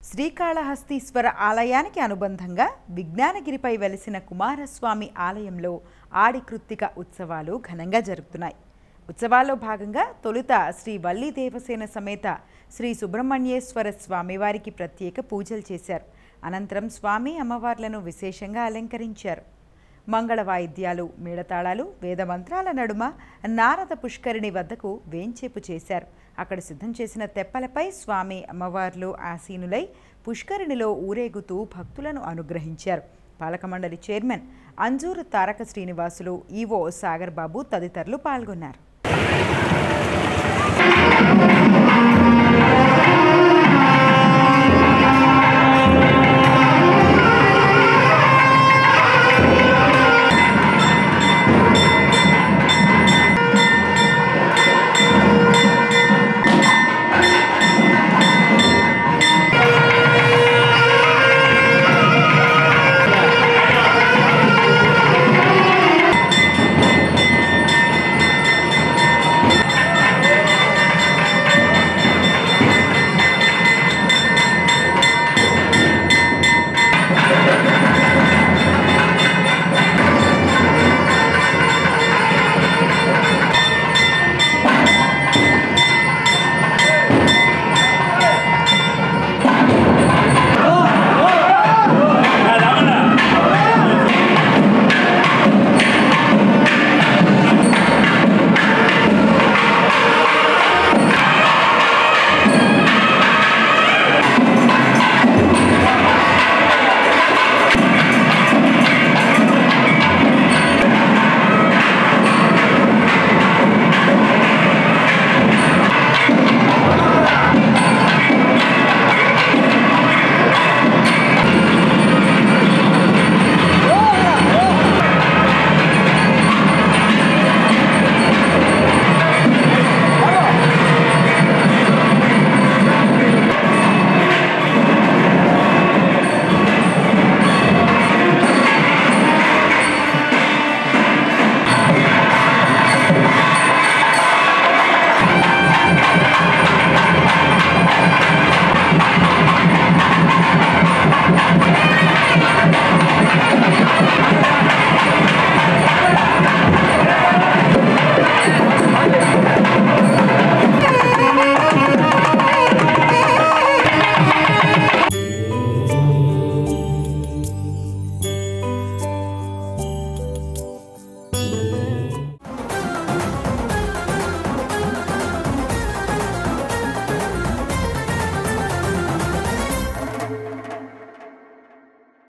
శ్రీకాళహస్తీశ్వర ఆలయానికి అనుబంధంగా విజ్ఞానగిరిపై వెలిసిన కుమారస్వామి ఆలయంలో ఆడి కృత్తిక ఉత్సవాలు ఘనంగా జరుగుతున్నాయి ఉత్సవాల్లో భాగంగా తొలుత శ్రీ వల్లి దేవసేన సమేత శ్రీ సుబ్రహ్మణ్యేశ్వర స్వామివారికి ప్రత్యేక పూజలు చేశారు అనంతరం స్వామి అమ్మవార్లను విశేషంగా అలంకరించారు మంగళ వాయిద్యాలు మేళతాళాలు వేదమంత్రాల నడుమ నారద పుష్కరిణి వద్దకు వేంచేపు చేశారు అక్కడ సిద్ధం చేసిన తెప్పలపై స్వామి అమ్మవార్లు ఆసీనులై పుష్కరిణిలో ఊరేగుతూ భక్తులను అనుగ్రహించారు పాలక మండలి చైర్మన్ అంజూరు తారక శ్రీనివాసులు ఈవో సాగర్ బాబు తదితరులు పాల్గొన్నారు